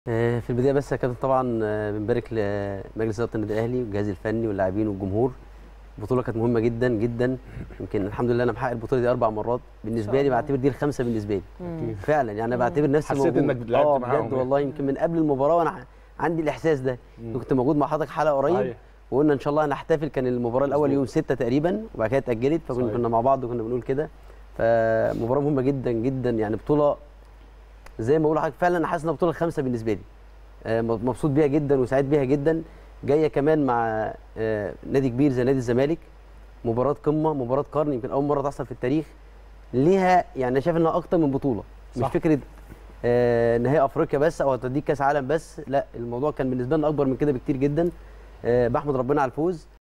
آه، في البدايه بس يا كابتن طبعا آه، بنبارك لمجلس اداره النادي الاهلي والجهاز الفني واللاعبين والجمهور البطوله كانت مهمه جدا جدا يمكن الحمد لله انا محقق البطوله دي اربع مرات بالنسبه لي الله. بعتبر دي الخمسه بالنسبه لي مم. فعلا يعني انا بعتبر نفسي حسيت موجود. إنك لعبت اه معاهم بجد يعني. والله يمكن من قبل المباراه وانا ح- عندي الاحساس ده مم. كنت موجود مع حضرتك حلقه قريب صحيح. وقلنا ان شاء الله هنحتفل كان المباراه الاول مظبوط. يوم 6 تقريبا وبعد كده اتاجلت فكنا صحيح. كنا مع بعض وكنا بنقول كده فمباراه مهمه جدا جدا يعني بطوله زي ما بقول لحضرتك فعلا انا حاسس انها بطوله الخمسه بالنسبه لي آه، مبسوط بيها جدا وسعيد بيها جدا جايه كمان مع آه، نادي كبير زي نادي الزمالك مباراه قمه مباراه قرن يمكن اول مره تحصل في التاريخ ليها يعني انا شايف انها اكتر من بطوله مش صح. فكره آه، نهائي افريقيا بس او هتديك كاس عالم بس لا الموضوع كان بالنسبه لنا اكبر من كده بكتير جدا آه، بحمد ربنا على الفوز